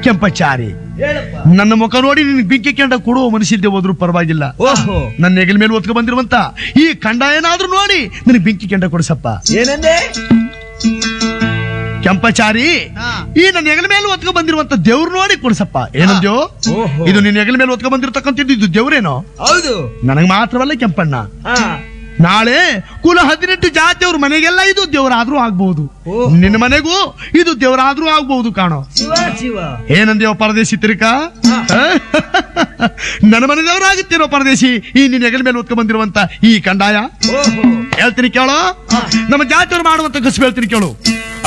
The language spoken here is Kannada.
ಕೆಂಪಚಾರಿ ಹೇಳಪ್ಪ ನನ್ನ ಮುಖ ನೋಡಿ ನಿನ್ ಬೆಂಕಿ ಕೆಂಡ ಕೊಡುವ ಮನಸ್ಸಿದ್ದೆ ಹೋದ್ರು ಪರವಾಗಿಲ್ಲ ಓಹೋ ನನ್ನ ಹೆಗಲ ಮೇಲೆ ಒತ್ಕೊ ಬಂದಿರುವಂತ ಈ ಕಂಡ ಏನಾದ್ರೂ ನೋಡಿ ನನಗೆ ಬೆಂಕಿ ಕೆಂಡ ಕೊಡಿಸಪ್ಪ ಏನಂದೆ ಕೆಂಪಚಾರಿ ಈ ನನ್ನ ಹೆಗಲ ಮೇಲೆ ಒತ್ಕೊ ಬಂದಿರುವಂತ ದೇವ್ರು ನೋಡಿ ಕೊಡಿಸಪ್ಪ ಏನಂದ್ಯೋ ಓಹೋ. ಇದು ನಿನ್ನ ಹೆಗಲ ಮೇಲೆ ಒತ್ಕೊ ಬಂದಿರತಕ್ಕಂಥದ್ದು ಇದು ದೇವ್ರೇನೋ ಹೌದು ನನಗೆ ಮಾತ್ರವಲ್ಲ ಕೆಂಪಣ್ಣ ಹಾ ನಾಳೆ ಕುಲ ಹದಿನೆಂಟು ಜಾತಿಯವ್ರ ಮನೆಗೆಲ್ಲ ಇದು ದೇವರಾದ್ರೂ ಆಗ್ಬಹುದು ಓಹೋ. ನಿನ್ನ ಮನೆಗೂ ಇದು ದೇವರಾದ್ರೂ ಆಗ್ಬಹುದು ಕಾಣೋ ಶಿವ ಶಿವ ಏನಂದೇವ ಪರದೇಶಿ ತಿರುಕ ನನ್ನ ಮನೆ ದೇವರಾಗುತ್ತೇನೋ ಪರದೇಶಿ ಈ ನಿನ್ನ ಹೆಗಲ ಮೇಲೆ ಒತ್ಕೊ ಬಂದಿರುವಂತ ಈ ಕಂಡಾಯ ಓಹೋ ಹೇಳ್ತೀನಿ ಕೇಳೋ ನಮ್ಮ ಜಾತಿಯವ್ರು ಮಾಡುವಂತ ಕಸು ಹೇಳ್ತೀನಿ ಕೇಳು